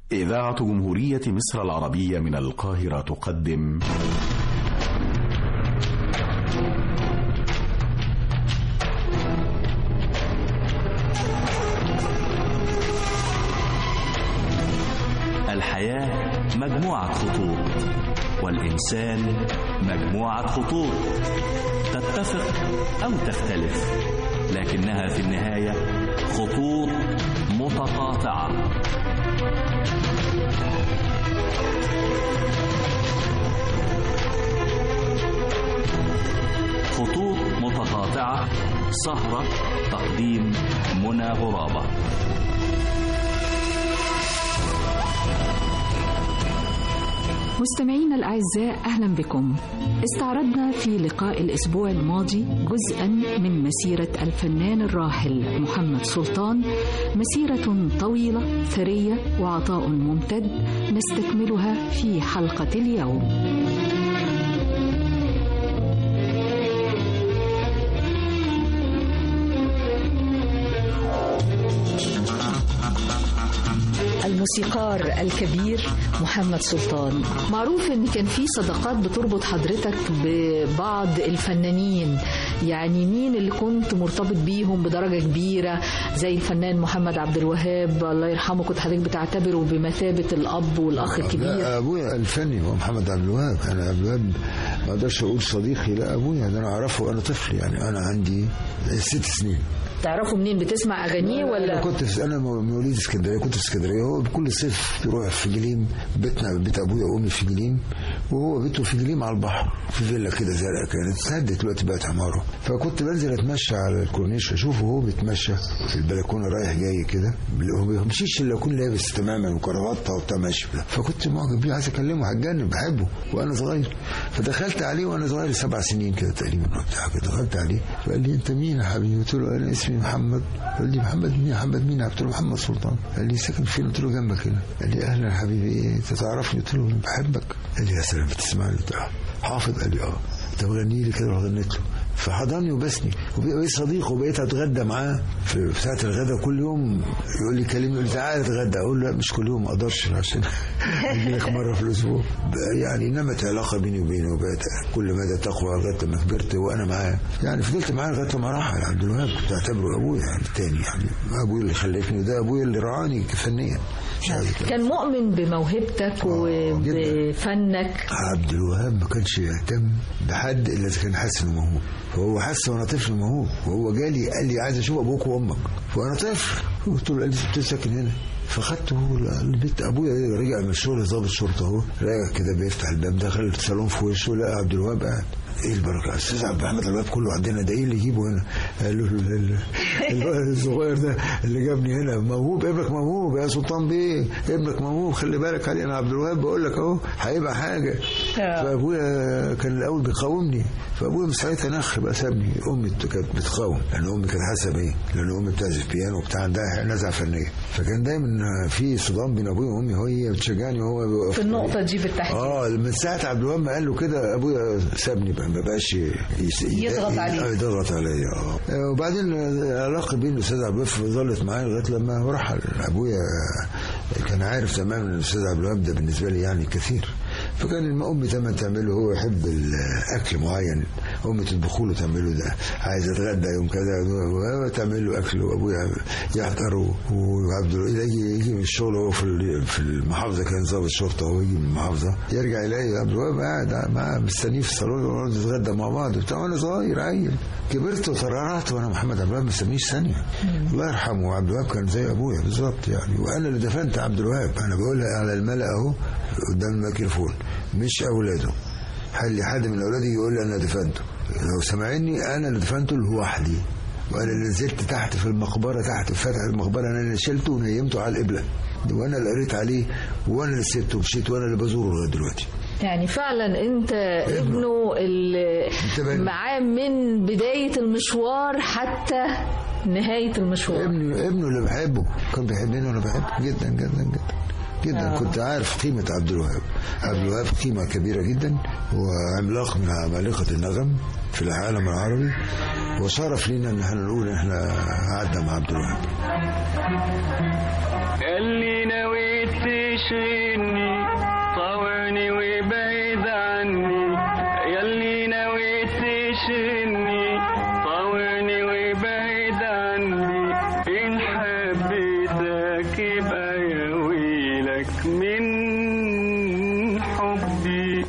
إذاعة جمهورية مصر العربية من القاهرة تقدم الحياة مجموعة خطوط والإنسان مجموعة خطوط تتفق أو تختلف لكنها في النهاية خطوط متقاطعة خطوط متقاطعة سهرة تقديم منى غرابة مستمعينا الأعزاء أهلا بكم استعرضنا في لقاء الأسبوع الماضي جزءا من مسيرة الفنان الراحل محمد سلطان مسيرة طويلة ثرية وعطاء ممتد نستكملها في حلقة اليوم الموسيقار الكبير محمد سلطان معروف ان كان في صداقات بتربط حضرتك ببعض الفنانين يعني مين اللي كنت مرتبط بيهم بدرجة كبيرة زي الفنان محمد عبد الوهاب الله يرحمه كنت حضرتك بتعتبره بمثابة الأب والأخ الكبير لا ابويا الفني هو محمد عبد الوهاب انا عبد الوهاب ما اقدرش اقول صديقي لا ابويا ده انا اعرفه وانا طفل يعني انا عندي ست سنين تعرفه منين بتسمع أغانيه انا ولا كنت في انا مواليد اسكندريه كنت في اسكندريه هو بكل صيف يروح في جليم بيتنا بيت ابويا وامي في جليم وهو بيته في جليم على البحر في فيلا كده زرقاء كانت اتسدت دلوقتي بقت عماره فكنت بنزل اتمشى على الكورنيش اشوفه وهو بيتمشى في البلكونه رايح جاي كده هو ما بيمشيش الا يكون لابس تماما وكرافته وبتاع ماشي فكنت معجب بيه عايز اكلمه هتجنن بحبه وانا صغير فدخلت عليه وانا صغير سبع سنين كده تقريبا وبتاع كده دخلت عليه فقال لي انت مين يا حبيبي قلت له انا اسمي محمد قال لي محمد مين محمد مين قلت له محمد سلطان قال لي ساكن فين قلت له جنبك هنا قال لي اهلا يا حبيبي ايه انت تعرفني قلت له أنا بحبك قال لي يا سلام بتسمعني قلت له حافظ قال لي اه طب غني لي كده غنيت له فحضني وبسني وبقيت صديق وبقيت اتغدى معاه في ساعه الغداء كل يوم يقول لي كلمني يقول لي تعالى اتغدى اقول له لا مش كل يوم ما اقدرش عشان اجي لك مره في الاسبوع يعني نمت علاقه بيني وبينه وبقت كل مدى تقوى لغايه ما كبرت وانا معاه يعني فضلت معاه لغايه ما راح عبد الوهاب كنت اعتبره ابويا يعني التاني يعني ابويا اللي خلفني وده ابويا اللي رعاني فنيا مش عارف كده. كان مؤمن بموهبتك آه، جداً. وبفنك عبد الوهاب ما كانش يهتم بحد الا اذا كان حاسس انه موهوب فهو حس وانا طفل موهوب وهو جالي قال لي عايز اشوف ابوك وامك وانا طفل قلت له قال لي انت ساكن هنا فخدته البيت ابويا رجع من الشغل ضابط شرطه اهو راجع كده بيفتح الباب دخل الصالون في وشه لقى عبد الوهاب قاعد ايه البركه استاذ عبد الحميد الوهاب كله عندنا ده ايه اللي يجيبه هنا قال له ال- ال- الولد الصغير ده اللي جابني هنا موهوب ابنك موهوب يا سلطان بيه ابنك موهوب خلي بالك عليه انا عبد الوهاب بقول لك اهو هيبقى حاجه فابويا كان الاول بيقاومني فابويا من ساعتها نخ بقى سابني امي كانت بتقاوم لان امي كانت حاسه بيه لان امي بتعزف بيانو وبتاع عندها نزعه فنيه فكان دايما في صدام بين ابويا وامي هي بتشجعني وهو بيوقف في النقطة دي بالتحديد اه من ساعه عبد الوهاب ما قال له كده ابويا سابني بقى ما بقاش يس- يضغط عليه. آه، يضغط عليا اه آه، وبعدين العلاقه بين الاستاذ عبد الوهاب ظلت معايا لغايه لما رحل ابويا كان عارف تماما ان الاستاذ عبد الوهاب ده بالنسبه لي يعني كثير فكان لما امي دايما تعمله هو يحب الاكل معين امي تطبخ له تعمله ده عايز اتغدى يوم كذا تعمل له اكل وابويا يحضر وعبد الوهاب يجي يجي من الشغل هو في ال- في المحافظه كان ضابط شرطه وهو يجي من المحافظه يرجع يلاقي عبد الوهاب قاعد معاه مستنيه في الصالون ونقعد نتغدى مع بعض وبتاع وانا صغير عيل كبرت وترعرعت وانا محمد عبد الوهاب ما سميش ثانيه الله يرحمه عبد الوهاب كان زي ابويا بالظبط يعني وانا اللي دفنت عبد الوهاب انا بقولها على الملأ اهو قدام الميكروفون مش اولاده هل لي حد من اولادي يقول لي انا دفنته لو سمعني انا اللي دفنته لوحدي وانا اللي نزلت تحت في المقبره تحت في فتح المقبره انا اللي شلته ونيمته على القبله وانا اللي قريت عليه وانا اللي سبته ومشيت وانا اللي بزوره لغايه دلوقتي يعني فعلا انت ابنه اللي بني. معاه من بداية المشوار حتى نهاية المشوار ابني ابنه اللي بحبه كان بيحبني وانا بحبه جدا جدا جدا جدا آه. كنت عارف قيمة عبد الوهاب عبد الوهاب قيمة كبيرة جدا وعملاق من عمالقة النغم في العالم العربي وشرف لينا ان احنا نقول احنا قعدنا مع عبد الوهاب اللي نويت تشغلني طاوعني وبعيد عني يلي ناوي تشغلني طاوعني وبعيد عني إن حبيتك يبقى يا ويلك من حبي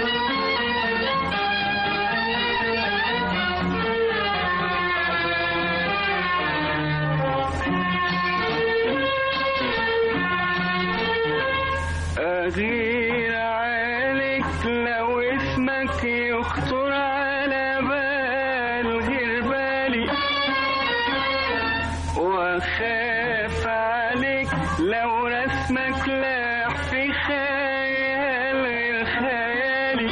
أغير عليك لو اسمك يخطر على بال غير بالي وأخاف عليك لو رسمك لاح في خيال غير خيالي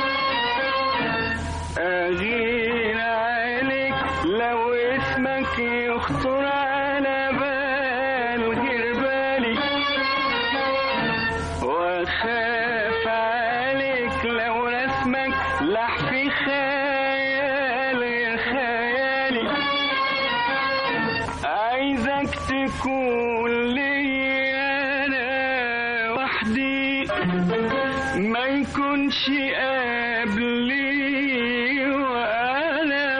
أغير عليك لو اسمك يخطر على بال غير بالي واخاف عليك لو رسمك لح في خيال غير خيالي عايزك تكون لي انا وحدي ما يكونش قبلي وانا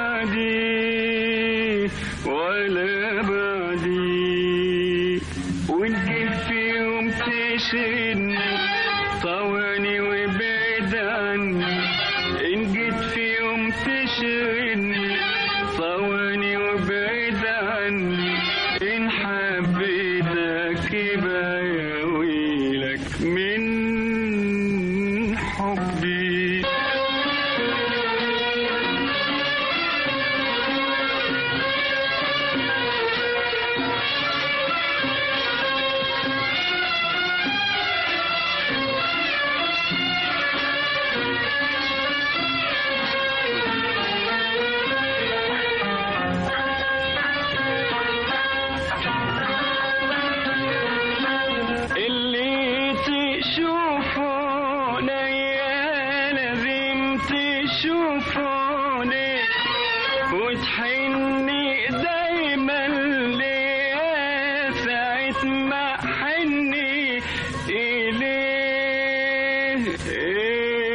بعدي ولا بعدي وتجي في يوم تشغلني طواني وبعد عني إن جيت في يوم تشغلني طواني وبعد عني إن حبيتك يبقى يا ويلك من حبي اللي تشوفونه يا لازم تشوفوني وتحني دايما ليا ساعة ما حني إليه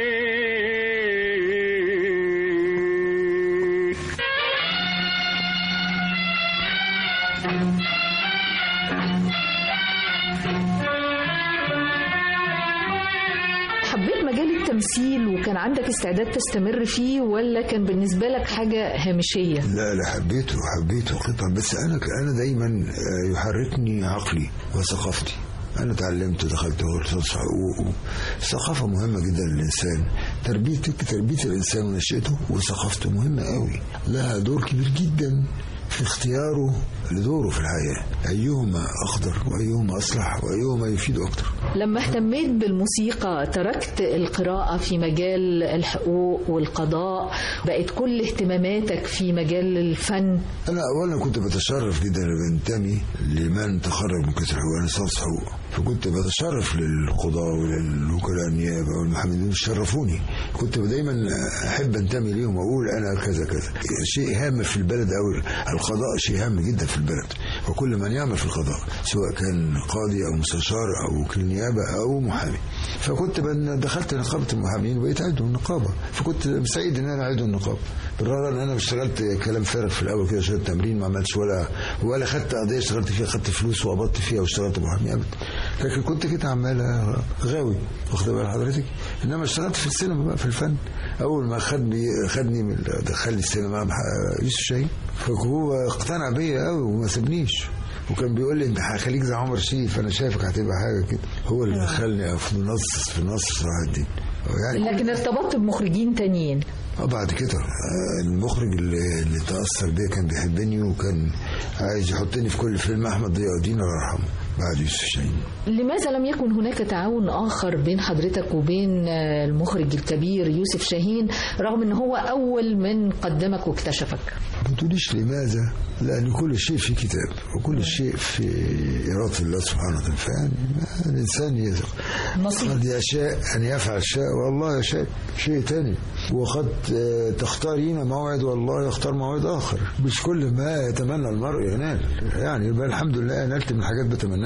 حبيت مجال التمثيل وكان عندك استعداد تستمر فيه ولا كان بالنسبة لك حاجة هامشية لا لا حبيته حبيته قطعا بس انا انا دايما آه، يحركني عقلي وثقافتي انا اتعلمت ودخلت كورسات حقوق الثقافه مهمه جدا للانسان تربيتك تربيه الانسان ونشأته وثقافته مهمه قوي لها دور كبير جدا في اختياره لدوره في الحياه ايهما اقدر وايهما اصلح وايهما يفيد اكتر لما اهتميت بالموسيقى تركت القراءة في مجال الحقوق والقضاء بقت كل اهتماماتك في مجال الفن انا اولا كنت بتشرف جدا ان بنتمي لمن تخرج من كليه الحقوق انا صوت حقوق فكنت بتشرف للقضاء وللوكلاء النيابه والمحامين شرفوني كنت دايما احب انتمي ليهم واقول انا كذا كذا شيء هام في البلد او القضاء شيء هام جدا في البلد وكل من يعمل في القضاء سواء كان قاضي او مستشار او وكيل نيابه او محامي فكنت بن- دخلت نقابه المحامين وبقيت عضو النقابه فكنت سعيد ان انا عضو النقابه بالرغم ان انا اشتغلت كلام فارغ في الاول كده شويه تمرين ما عملتش ولا ولا خدت قضيه اشتغلت فيها خدت فلوس وقبضت فيها واشتغلت محامي ابدا لكن كنت كده عمال غاوي واخد بال حضرتك انما اشتغلت في السينما بقى في الفن اول ما خدني خدني من دخلني السينما مع يوسف شاهين فهو اقتنع بيا قوي وما سابنيش وكان بيقول لي انت هخليك زي عمر شريف انا شايفك هتبقى حاجه كده هو اللي دخلني في النص في النص صلاح الدين يعني لكن ارتبطت بمخرجين تانيين اه بعد كده آه، المخرج اللي, اللي تأثر بيا كان بيحبني وكان عايز يحطني في كل فيلم أحمد ضياء الدين الله يرحمه بعد يوسف شاهين لماذا لم يكن هناك تعاون آخر بين حضرتك وبين آه، المخرج الكبير يوسف شاهين رغم ان هو أول من قدمك واكتشفك ما تقوليش لماذا لأن كل شيء في كتاب وكل شيء في إرادة الله سبحانه وتعالى فيعني ما الإنسان يثق نصيب. قد يشاء أن يفعل شيء والله يشاء شيء تاني وقد آه، تختارين موعد والله يختار موعد آخر مش كل ما يتمنى المرء ينال يعني بل الحمد لله نلت من حاجات بتمناها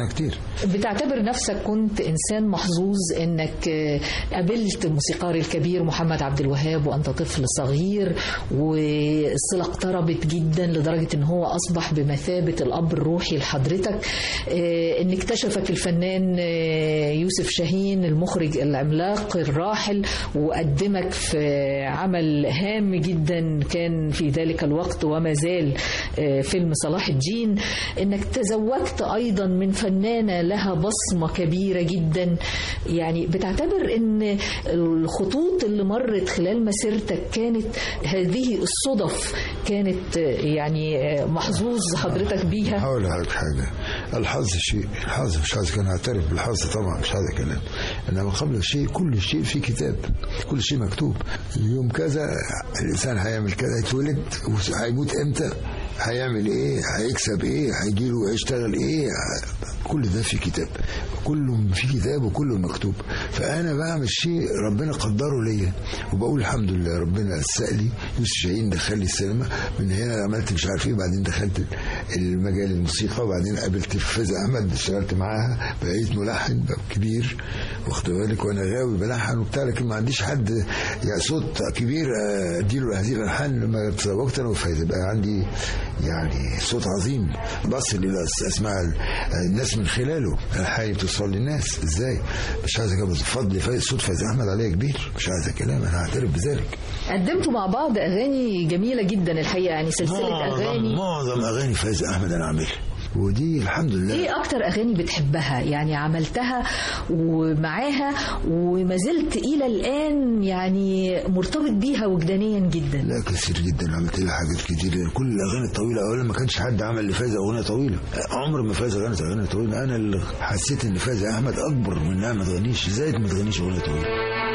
منها كتير بتعتبر نفسك كنت إنسان محظوظ إنك آه، قابلت الموسيقار الكبير محمد عبد الوهاب وأنت طفل صغير والصلة اقتربت جدا لدرجة إن هو أصبح بمثابة الأب الروحي لحضرتك آه، إن اكتشفك الفنان آه، يوسف شاهين المخرج العملاق الراحل وقدمك في عمل هام جدا كان في ذلك الوقت وما زال آه، فيلم صلاح الدين انك تزوجت ايضا من فنانه لها بصمه كبيره جدا يعني بتعتبر ان الخطوط اللي مرت خلال مسيرتك كانت هذه الصدف كانت آه، يعني آه، محظوظ حضرتك بيها هقول لك حاجة الحظ شيء الحظ مش عايز كان اعترف بالحظ طبعا مش هذا كلام انما قبل شيء كل شيء في كتاب كل شيء مكتوب يوم كذا الانسان هيعمل كذا يتولد هيموت امتى هيعمل ايه هيكسب ايه هيجيله هيشتغل ايه كل ده في كتاب كله في كتاب وكله مكتوب فانا بعمل شيء ربنا قدره ليا وبقول الحمد لله ربنا سألي يوسف شاهين دخلني السينما من هنا عملت مش عارف ايه بعدين دخلت المجال الموسيقى وبعدين قابلت فايزة احمد اشتغلت معاها بقيت ملحن كبير واخد بالك وانا غاوي بلحن وبتاع لكن ما عنديش حد يعني صوت كبير اديله هذه الالحان لما تزوجت انا وفايزة بقى عندي يعني صوت عظيم بصل الى اسماع الناس من خلاله الحي بتوصل للناس ازاي مش عايز اجيب فضل فايز صوت فايز احمد عليا كبير مش عايز كلام انا هعترف بذلك قدمتوا مع بعض اغاني جميله جدا الحقيقه يعني سلسله اغاني معظم اغاني فايز احمد انا عاملها ودي الحمد لله ايه اكتر اغاني بتحبها يعني عملتها ومعاها وما زلت الى الان يعني مرتبط بيها وجدانيا جدا لا كثير جدا عملت لها حاجات كتير كل الاغاني الطويله اولا ما كانش حد عمل لفايزه اغنيه طويله عمر ما فايزه غنت اغاني طويله انا اللي حسيت ان فايزه احمد اكبر من انها ما تغنيش ازاي ما تغنيش اغنيه طويله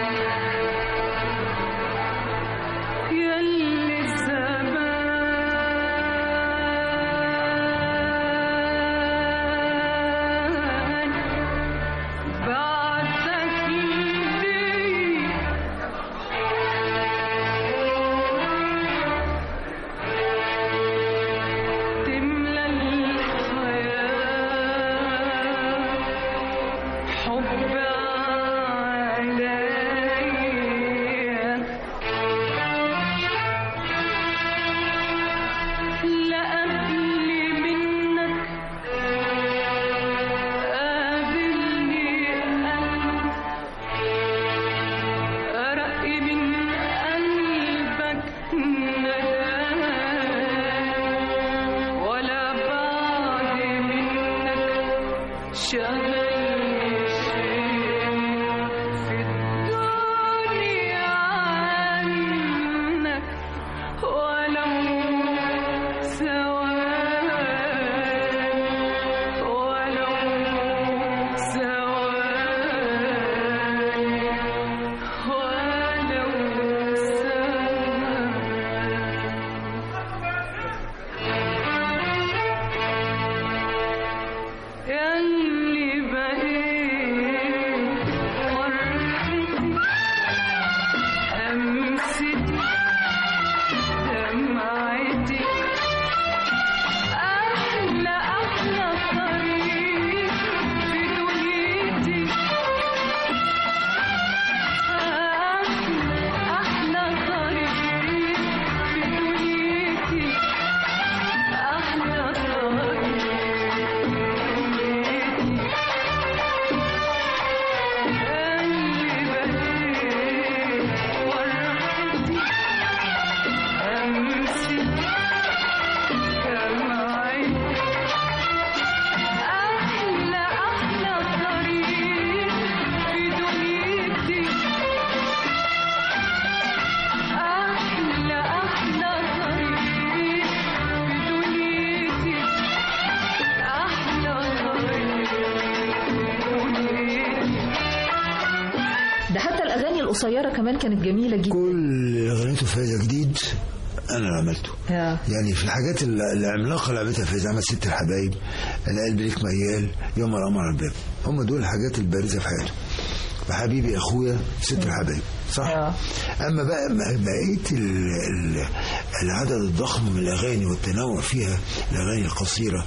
القصيره كمان كانت جميله جدا كل اغنيته فايزه جديد انا اللي عملته آه. يعني في الحاجات العملاقه اللي عملتها فايزه عملت ست الحبايب انا قلبي ليك ميال يوم القمر على الباب هم دول الحاجات البارزه في حياته وحبيبي اخويا ست الحبايب صح آه. اما بقى بقيه ال- ال- العدد الضخم من الاغاني والتنوع فيها الاغاني القصيره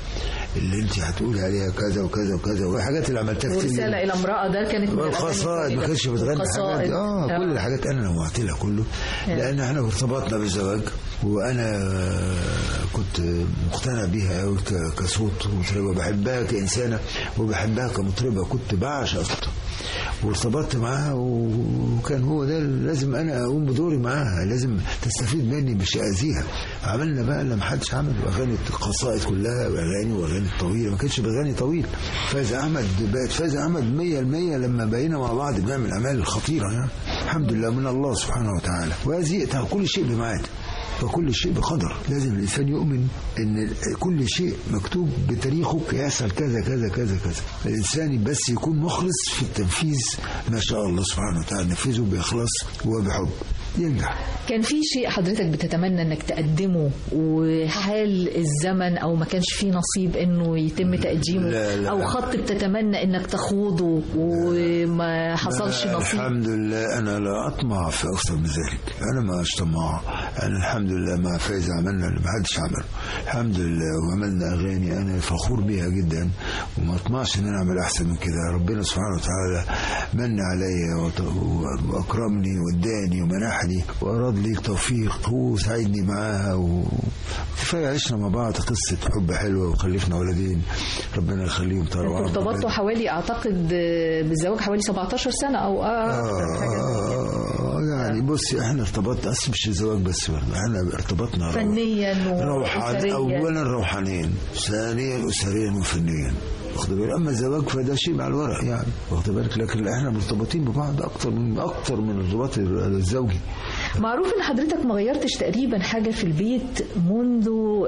اللي انت هتقولي عليها كذا وكذا وكذا والحاجات اللي عملتها كتير ورسالة إلى امرأة ده كانت من الأغاني والقصائد ما الجميلة. كانتش بتغني حاجات والقصائد. اه كل الحاجات انا نوعت لها كله لان احنا ارتبطنا بالزواج وانا كنت مقتنع بيها قوي ك- كصوت مطربه بحبها كانسانه وبحبها كمطربه كنت بعشق صوتها وارتبطت معاها و- وكان هو ده لازم انا اقوم بدوري معاها لازم تستفيد مني مش اذيها عملنا بقى اللي محدش عمل اغاني القصائد كلها واغاني واغاني طويله ما كانتش باغاني طويل فايز احمد بقت فايز احمد 100% لما بقينا مع بعض بنعمل اعمال خطيره يعني الحمد لله من الله سبحانه وتعالى وهذه كل شيء بميعاد وكل شيء بقدر لازم الانسان يؤمن ان كل شيء مكتوب بتاريخه يحصل كذا كذا كذا كذا الانسان بس يكون مخلص في التنفيذ ما شاء الله سبحانه وتعالى نفذه باخلاص وبحب ينجح كان في شيء حضرتك بتتمنى انك تقدمه وحال الزمن او ما كانش فيه نصيب انه يتم تقديمه لا، لا. او خط بتتمنى انك تخوضه وما حصلش أنا نصيب الحمد لله انا لا اطمع في اكثر من ذلك انا ما طماع انا الحمد لله مع فايز عملنا اللي ما حدش عمله الحمد لله وعملنا اغاني انا فخور بيها جدا وما اطمعش ان انا اعمل احسن من كده ربنا سبحانه وتعالى من عليا وت- واكرمني واداني ومنحني واراد لي التوفيق وساعدني معاها وكفايه عشنا مع بعض قصه حب حلوه وخلفنا ولدين ربنا يخليهم ترى انتوا ارتبطتوا حوالي اعتقد بالزواج حوالي 17 سنه او آه اكتر حاجه آه يعني بصي احنا ارتبطنا اصل مش الزواج بس برضه احنا ارتبطنا رو- فنيا روحان واسريا اولا روحانيا ثانيا اسريا وفنيا واخد بالك اما الزواج فده شيء مع الورق يعني واخد بالك لكن احنا مرتبطين ببعض اكتر من اكتر من الارتباط الزوجي معروف ان حضرتك ما غيرتش تقريبا حاجه في البيت منذ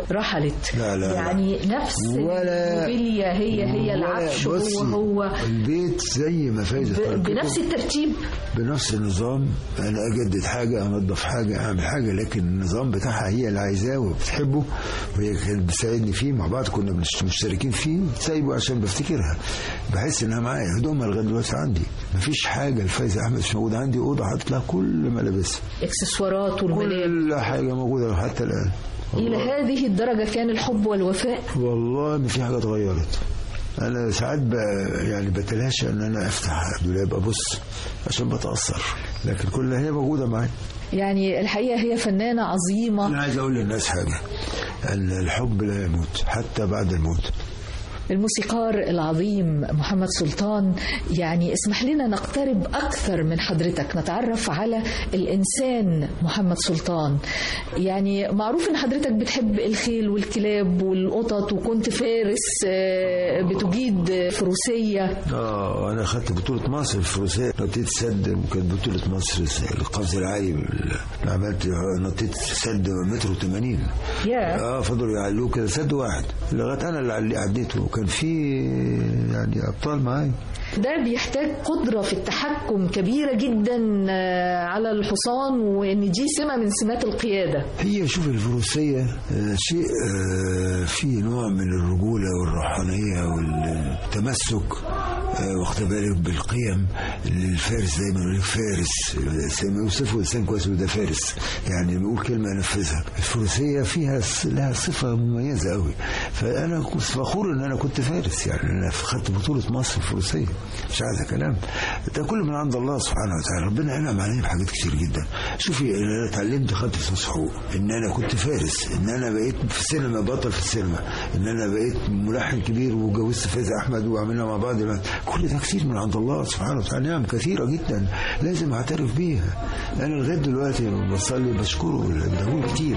رحلت لا، لا، لا. يعني نفس ولا- الموبيليا هي هي ولا- العفش بصي، هو هو البيت زي ما فايزه ب- خلقته. بنفس الترتيب بنفس النظام انا اجدد حاجه انظف حاجه اعمل حاجه لكن النظام بتاعها هي اللي عايزاه وبتحبه وهي كانت بتساعدني فيه مع بعض كنا مش- مشتركين فيه سايبه عشان بفتكرها بحس انها معايا هدومها لغايه دلوقتي عندي مفيش حاجه الفايزه احمد مش موجوده عندي اوضه حاطط لها كل ملابسها اكسسوارات والملاك كل حاجه موجوده حتى الان الى هذه الدرجه كان الحب والوفاء والله ما في حاجه اتغيرت انا ساعات ب... يعني بتلاشى ان انا افتح دولاب ابص عشان بتاثر لكن كلها هي موجوده معايا يعني الحقيقه هي فنانه عظيمه أنا عايز أقول للناس حاجة أن الحب لا يموت حتى بعد الموت الموسيقار العظيم محمد سلطان يعني اسمح لنا نقترب أكثر من حضرتك نتعرف على الإنسان محمد سلطان يعني معروف أن حضرتك بتحب الخيل والكلاب والقطط وكنت فارس آه، بتجيد فروسية اه انا خدت بطولة مصر الفروسية نطيت سد وكانت بطولة مصر القفز العالي أنا عملت نطيت سد متر و80 يا اه فضلوا يعلوه كده سد واحد لغايه انا اللي علي- عديته وكان في يعني ابطال معايا ده بيحتاج قدرة في التحكم كبيرة جدا آه، على الحصان وإن دي سمة من سمات القيادة هي شوف الفروسية آه، شيء آه، فيه نوع من الرجولة والروحانية والتمسك آه، واخد بالك بالقيم الفارس دايما يقول لك فارس لما يوصفه انسان كويس يقول ده فارس يعني بيقول كلمه ينفذها الفروسيه فيها س- لها صفه مميزه قوي فانا كنت فخور ان انا كنت فارس يعني انا خدت بطوله مصر الفروسيه مش عايز كلام ده كله من عند الله سبحانه وتعالى ربنا انعم علينا بحاجات كتير جدا شوفي انا اتعلمت خدت فلوس حقوق ان انا كنت فارس ان انا بقيت في السينما بطل في السينما ان انا بقيت ملحن كبير وجوزت فايز احمد وعملنا مع بعض كل ده كتير من عند الله سبحانه وتعالى نعم كثيره جدا لازم اعترف بيها انا لغايه دلوقتي لما بصلي بشكره ده كتير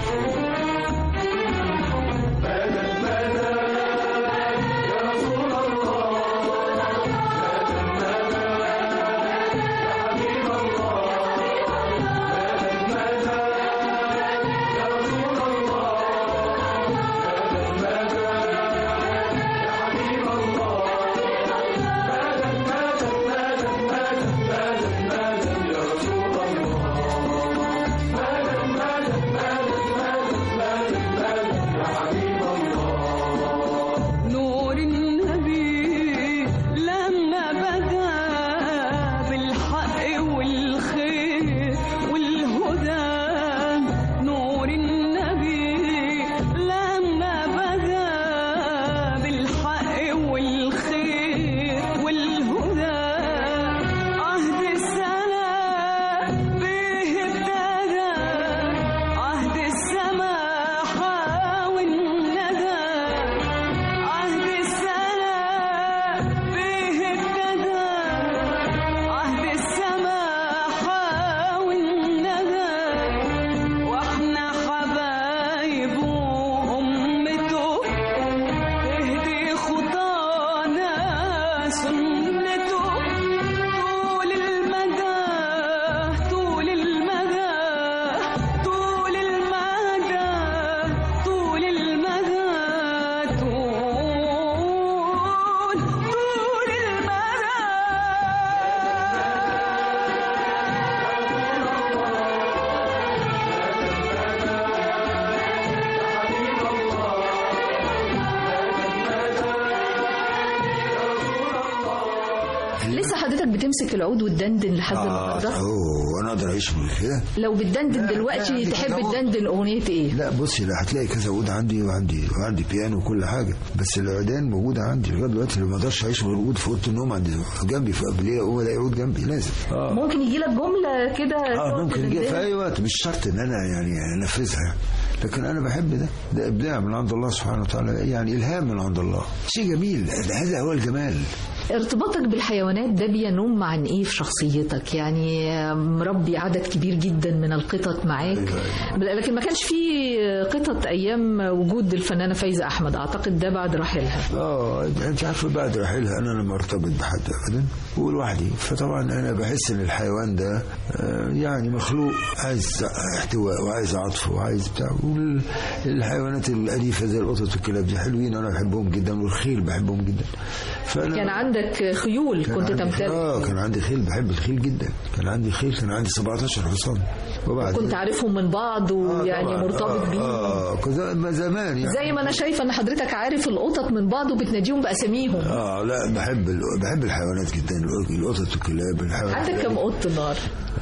لسه حضرتك بتمسك العود وتدندن لحد اه النهارده اوه انا اقدر اعيش من كده لو بتدندن لا، لا، دلوقتي عندي تحب كده عود. تدندن اغنيه ايه لا بصي لا هتلاقي كذا عود عندي وعندي وعندي بيانو وكل حاجه بس العودان موجوده عندي لغايه دلوقتي ما اقدرش اعيش من العود في اوضه النوم عندي جنبي في قبليه اقوم الاقي عود جنبي لازم اه ممكن يجي لك جمله كده اه تقعد ممكن يجي في تدندنها؟ اي وقت مش شرط ان انا يعني انفذها لكن انا بحب ده ده ابداع من عند الله سبحانه وتعالى يعني الهام من عند الله شيء جميل هذا هو الجمال ارتباطك بالحيوانات ده بينم عن ايه في شخصيتك يعني مربي عدد كبير جدا من القطط معاك لكن ما كانش في قطط ايام وجود الفنانه فايزه احمد اعتقد ده بعد رحيلها اه انت عارفه بعد رحيلها انا لم ارتبط بحد ابدا ولوحدي فطبعا انا بحس ان الحيوان ده آه، يعني مخلوق عايز احتواء وعايز عطف وعايز بتاع والحيوانات الاليفه زي القطط والكلاب دي حلوين انا بحبهم جدا والخيل بحبهم جدا فانا كان عندك خيول كان كنت عندي- تمتلك اه كان عندي خيل بحب الخيل جدا كان عندي خيل كان عندي 17 حصان وبعدين كنت عارفهم من بعض آه، ويعني طبعاً. مرتبط آه، بيهم اه كنت ما زمان يعني زي ما انا شايفه ان حضرتك عارف القطط من بعض وبتناديهم باساميهم اه لا بحب ال- بحب الحيوانات جدا القطط والكلاب الحيوانات عندك كم قط نار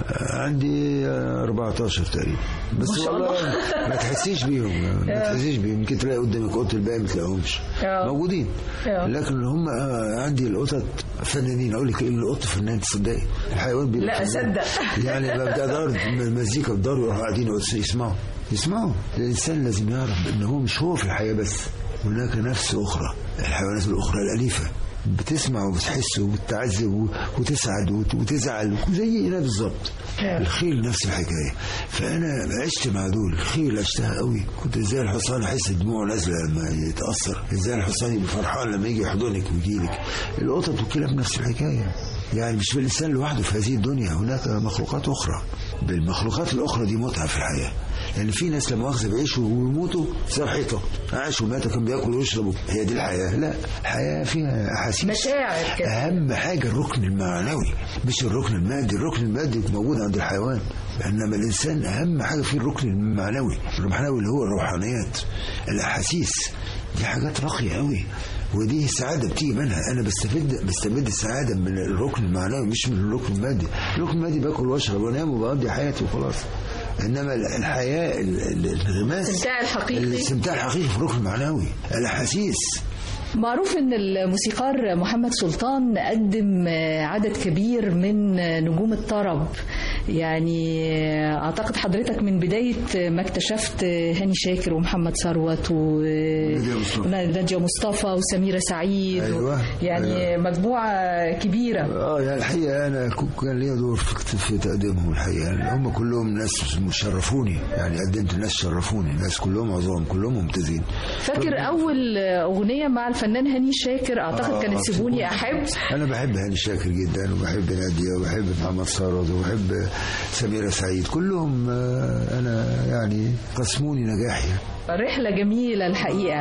عندي آه، 14 تقريبا بس ما شاء والله الله. ما تحسيش بيهم ما تحسيش بيهم يمكن تلاقي قدامك قط الباقي ما تلاقيهمش آه. موجودين آه. لكن هم آه، عندي القطط فنانين اقول لك إيه، القط فنان تصدقي الحيوان بيبقى لا، فنان. أصدق. يعني ببدا دار مزيكا في دار يروحوا قاعدين يسمعوا يسمعوا الانسان لازم يعرف ان هو مش هو في الحياه بس هناك نفس اخرى الحيوانات الاخرى الاليفه بتسمع وبتحس وبتعذب و- وتسعد وت- وتزعل زينا بالظبط الخيل نفس الحكايه فانا عشت مع دول الخيل عشتها قوي كنت ازاي الحصان احس دموعه نازله لما يتاثر ازاي الحصان يبقى فرحان لما يجي يحضنك ويجيلك القطط والكلاب نفس الحكايه يعني مش بالانسان لوحده في هذه الدنيا هناك مخلوقات اخرى بالمخلوقات الاخرى دي متعه في الحياه يعني في ناس لما مؤاخذه بيعيشوا ويموتوا زي الحيطه عاش ومات كان بياكل ويشرب هي دي الحياه لا الحياه فيها احاسيس مشاعر كده. اهم حاجه الركن المعنوي مش الركن المادي الركن المادي موجود عند الحيوان انما الانسان اهم حاجه فيه الركن المعنوي المعنوي اللي هو الروحانيات الاحاسيس دي حاجات راقيه قوي ودي السعاده بتيجي منها انا بستفيد بستمد السعاده من الركن المعنوي مش من الركن المادي الركن المادي باكل واشرب وانام وبقضي حياتي وخلاص انما الحياه ال- ال- الانغماس الاستمتاع الحقيقي. الاستمتاع الحقيقي في الركن المعنوي الاحاسيس معروف ان الموسيقار محمد سلطان قدم عدد كبير من نجوم الطرب يعني اعتقد حضرتك من بدايه ما اكتشفت هاني شاكر ومحمد ثروت مصطفى. وناديه مصطفى وسميره سعيد أيوة. يعني أيوة. مجموعه كبيره اه يعني الحقيقه انا ك- كان ليا دور في في تقديمهم الحقيقه يعني هم كلهم ناس مشرفوني يعني قدمت ناس شرفوني ناس كلهم عظام كلهم ممتازين فاكر اول اغنيه مع الفنان هاني شاكر اعتقد آه، كانت سيبوني. سيبوني احب انا بحب هاني شاكر جدا وبحب ناديه وبحب محمد ثروت وبحب سميره سعيد كلهم آه، انا يعني قسموني نجاحي رحله جميله الحقيقه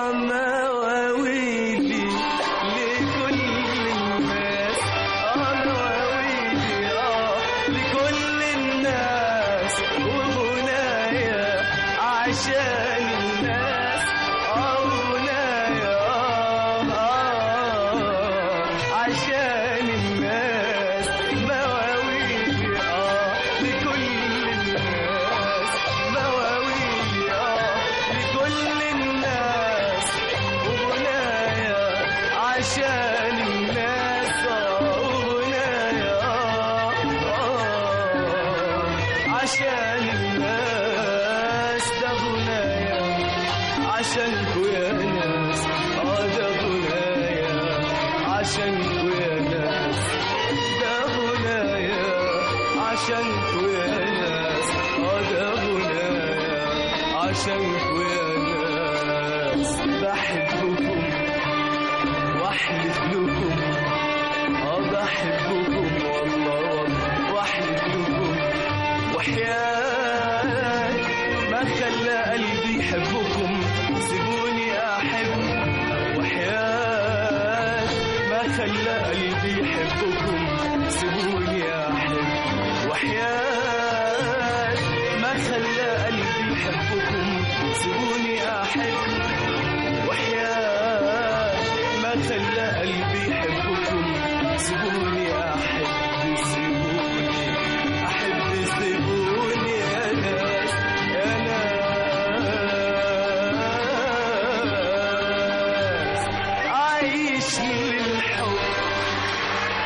مواويلي لكل الناس اه مواويلي اه لكل الناس وغنايا عشان الناس اه غنايا آه، آه عشان الناس مواويلي اه لكل الناس مواويلي اه لكل الناس وغنايا عشان الناس آه، وغنايا آه، عشان الناس ده غنايا عشانكوا يا ناس اه ده غنايا عشانكوا يا ناس ده غنايا عشانكوا يا ناس اه ده غنايا عشانكوا يا ناس بحبكم واحلف لكم اه بحبكم والله والله واحلف لكم وحياة ما خلى قلبي يحبكم سيبوني احب وحياة ما خلى قلبي يحبكم سيبوني احب وحياة ما خلى قلبي يحبكم سيبوني احب وحياة ما خلى قلبي يحبكم سيبوني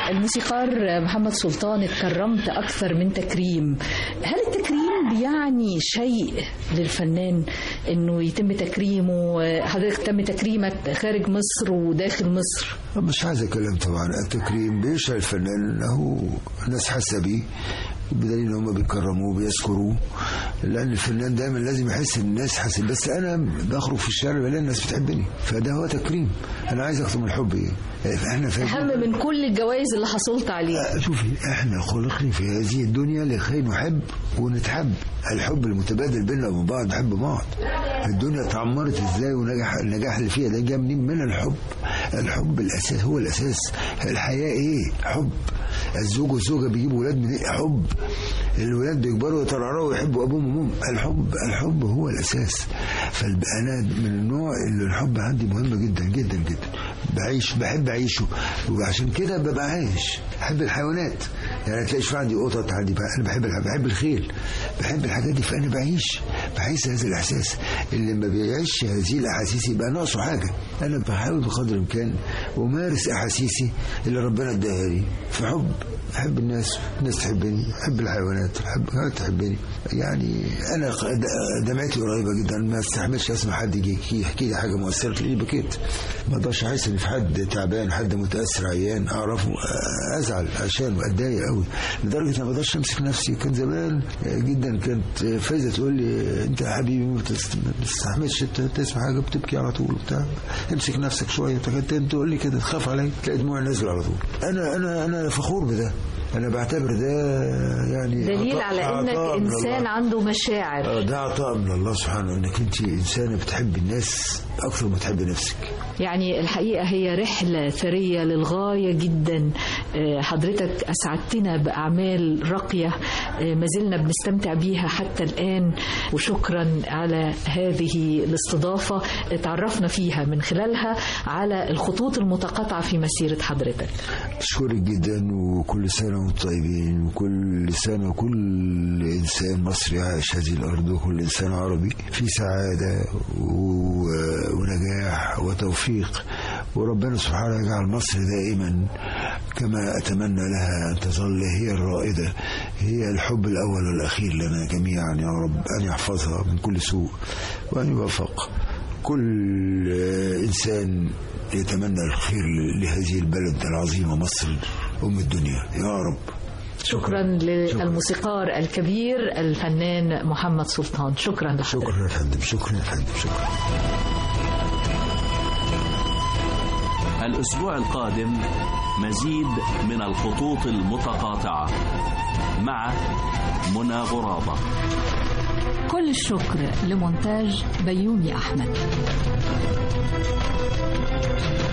الموسيقار محمد سلطان اتكرمت أكثر من تكريم هل التكريم بيعني شيء للفنان أنه يتم تكريمه حضرتك تم تكريمك خارج مصر وداخل مصر مش عايز كلام طبعا التكريم بيشعر الفنان انه الناس حاسه بيه بدليل ان هم بيكرموه بيذكروه لان الفنان دايما لازم يحس ان الناس حاسه بس انا بخرج في الشارع بلاقي الناس بتحبني فده هو تكريم انا عايز اكتب الحب ايه احنا فاهمين أهم من كل الجوائز اللي حصلت عليها شوفي احنا خلقنا في هذه الدنيا لكي نحب ونتحب الحب المتبادل بيننا وبين بعض نحب بعض الدنيا اتعمرت ازاي ونجح النجاح اللي فيها ده جاي منين من الحب الحب الاساس هو الاساس الحياه ايه حب الزوج والزوجه بيجيبوا ولاد من إيه؟ حب الولاد بيكبروا ويترعرعوا ويحبوا ابوهم وامهم الحب الحب هو الاساس فانا من النوع اللي الحب عندي مهم جدا جدا جدا بعيش بحب اعيشه وعشان كده ببقى عايش بحب الحيوانات يعني تلاقيش في عندي قطط عندي انا بحب بحب الخيل بحب الحاجات دي فانا بعيش بعيش هذا الاحساس اللي ما بيعيش هذه الاحاسيس يبقى ناقصه حاجه انا بحاول بقدر الامكان امارس احاسيسي اللي ربنا اداها لي في حب احب الناس الناس تحبني احب الحيوانات احب الحيوانات تحبني يعني انا دمعتي قريبه جدا ما استحملش اسمع حد يجي يحكي لي حاجه مؤثره تلاقيني بكيت ما اقدرش احس ان في حد تعبان حد متاثر عيان اعرفه ازعل عشان اتضايق قوي لدرجه ان ما اقدرش امسك نفسي كان زمان جدا كانت فايزه تقول لي انت يا حبيبي ما تستحملش تسمع حاجه بتبكي على طول وبتاع امسك نفسك شويه كانت تقول لي كده تخاف عليا تلاقي دموعي نازله على طول انا انا انا فخور بده انا بعتبر ده يعني دليل عطاء- على عطاء انك من انسان الله. عنده مشاعر آه، ده عطاء من الله سبحانه انك انت انسانه بتحب الناس اكثر ما تحب نفسك يعني الحقيقة هي رحلة ثرية للغاية جدا آه، حضرتك أسعدتنا بأعمال راقية آه، ما زلنا بنستمتع بيها حتى الآن وشكرا على هذه الاستضافة تعرفنا فيها من خلالها على الخطوط المتقاطعة في مسيرة حضرتك بشكرك جدا وكل سنة وانتم طيبين وكل سنة كل إنسان مصري عايش هذه الأرض وكل إنسان عربي في سعادة و- ونجاح وتوفيق وربنا سبحانه يجعل مصر دائما كما أتمنى لها أن تظل هي الرائدة هي الحب الأول والأخير لنا جميعا يا رب أن يحفظها من كل سوء وأن يوفق كل إنسان يتمنى الخير لهذه البلد العظيمة مصر أم الدنيا يا رب شكرا للموسيقار الكبير الفنان محمد سلطان شكرا لحضرتك شكرا يا فندم شكرا يا فندم شكرا الأسبوع القادم مزيد من الخطوط المتقاطعة مع منى غرابة كل الشكر لمونتاج بيومي أحمد